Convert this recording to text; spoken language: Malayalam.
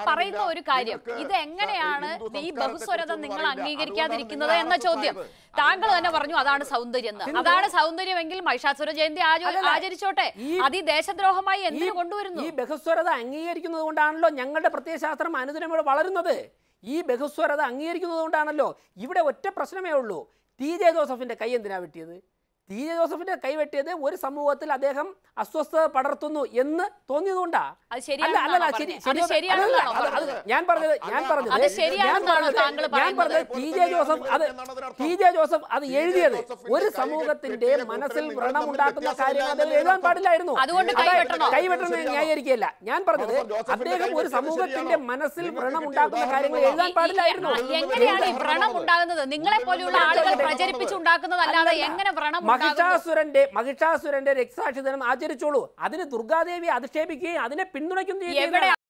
പറയുന്ന ഒരു കാര്യം നിങ്ങൾക്ക് ഇത് എങ്ങനെയാണ് ഹിന്ദു ഈ സംസ്കാരത്തെ ബഹുസ്വരത കുറിച്ചൊന്നും നിങ്ങൾ അറിയില്ല. അംഗീകരിക്കാതിരിക്കുന്നത് അതുകൊണ്ടാണ് എന്ന നിങ്ങൾ ചോദ്യം പറയുന്നത്. താങ്കൾ തന്നെ പറഞ്ഞു അതാണ് സൗന്ദര്യം എന്ന് അതാണ് സൗന്ദര്യമെങ്കിൽ മഹിഷാസുര ജയന്തി ആചോ- അല്ലല്ല. ആചരിച്ചോട്ടെ ഈ- അത് ഈ ദേശദ്രോഹമായി ഈ എന്തിനു കൊണ്ടുവരുന്നു ഈ ബഹുസ്വരത അംഗീകരിക്കുന്നത് കൊണ്ടാണല്ലോ ഞങ്ങളുടെ പ്രത്യയശാസ്ത്രം അനുദിനം ഇവിടെ വളരുന്നത് ഈ ബഹുസ്വരത അംഗീകരിക്കുന്നത് കൊണ്ടാണല്ലോ ഇവിടെ ഒറ്റ പ്രശ്നമേ ഉള്ളൂ ടി ജെ ജോസഫിന്റെ കൈ എന്തിനാ വെട്ടിയത് ടി ജെ ജോസഫിന്റെ കൈ വെട്ടിയത് ഒരു സമൂഹത്തിൽ അദ്ദേഹം അസ്വസ്ഥത പടർത്തുന്നു എന്ന് തോന്നിയതുകൊണ്ടാ അത് അല്ല ശരിയാണെന്നാണോ അല്ലല്ല ശരി പറഞ്ഞത്? അത് ശരി ശരിയാണെന്നാണോ അല്ലല്ല, അത് പറഞ്ഞത്? അത് ഞാൻ പറഞ്ഞത് ഞാൻ പറഞ്ഞത് അത് ഞാൻ ശരിയാണെന്നാണോ പറഞ്ഞത് താങ്കൾ ഞാൻ പറയുന്നത്? പറഞ്ഞത് ടി ജെ ജോസഫ് അത് ടി ജെ ജോസഫ് അത് എഴുതിയത് ഒരു സമൂഹത്തിന്റെ മനസ്സിൽ വ്രണമുണ്ടാക്കുന്ന കാര്യങ്ങൾ അതിൽ എഴുതാൻ പാടില്ലായിരുന്നു അതുകൊണ്ട് അതായത് കൈവെട്ടണോ? കൈവെട്ടണം ഞാൻ ന്യായീകരിക്കുകയല്ല ഞാൻ പറഞ്ഞത് പ്രൊഫസർ ജോസഫിന്റെ അദ്ദേഹം ഒരു കൈവെട്ടൽ സമൂഹത്തിന്റെ ശരിയാണോ? മനസ്സിൽ നിങ്ങൾക്ക് വ്രണമുണ്ടാക്കുന്ന കിട്ടിയ കാര്യങ്ങൾ ഉദാഹരണം എഴുതാൻ പാടില്ലായിരുന്നു ആ, എങ്ങനെയാണ് ഈ വ്രണം ഉണ്ടാകുന്നത് നിങ്ങളെ പോലെയുള്ള ആളുകൾ പ്രചരിപ്പിച്ചുണ്ടാക്കുന്നതല്ലാതെ എങ്ങനെ വ്രണം ഉണ്ടാകുന്നു മഹിഷാസുരന്റെ മഹിഷാസുരന്റെ രക്തസാക്ഷി ദിനം ആചരിച്ചോളൂ അതിന് ദുർഗാദേവി അധിക്ഷേപിക്കുകയും അതിനെ പിന്തുണയ്ക്കുകയും എവിടെ ചെയ്യുന്ന